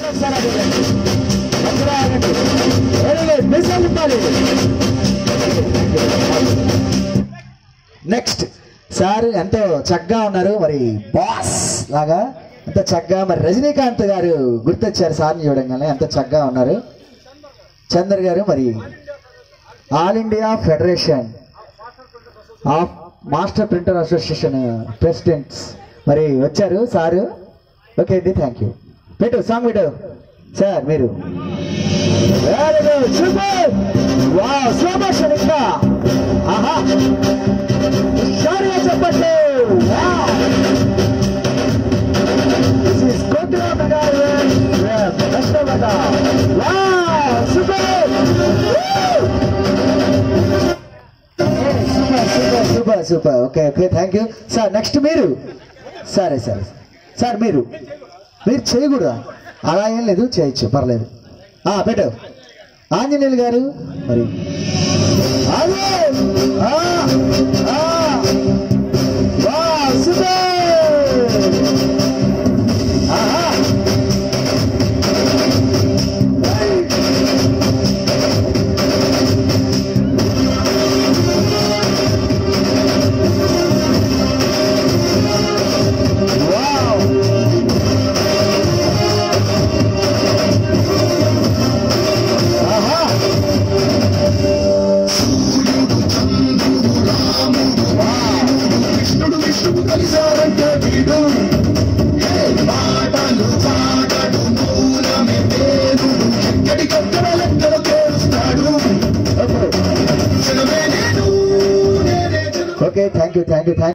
Next sir ఎంతో చక్కగా ఉన్నారు మరి బాస్ లాగా ఎంతో చక్కగా మరి రజనీకాంత్ గారు గుర్తొచ్చారు సార్ని చూడంగానే ఎంత చక్కగా ఉన్నారు చందర్ గారు మరి all India federation of master printer association presidents మరి వచ్చారు సారు ఓకే అండి థ్యాంక్ యూ పెట్టు సాంగ్ పెట్టు సార్ మీరు very good super wow slow motion ఇంకా ఆహా హుషారుగా చెప్పండి వావ్ దిస్ ఇస్ కోటిరామ గారు కష్టపడ్డ wow super super super super super okay okay thank you sir next మీరు సరే సరే సార్ మీరు మీరు చేయకూడదా అలా ఏం లేదు చేయొచ్చు పర్లేదు ఆ, పెట్టు ఆంజనేయులు గారు మరి అదే! ఆ! ఆ! Wow, super! ఆహా! వావ్! ఆహా! కృష్ణుడు విష్ణువు కలిసారంటే వీడు ఏ మాటలు పాటలు మూలమే పేరు ఎక్కడికక్కడ లెక్కలు తేలుస్తాడు ఓకే జనమే నేను నేనే జనం okay thank you thank you thank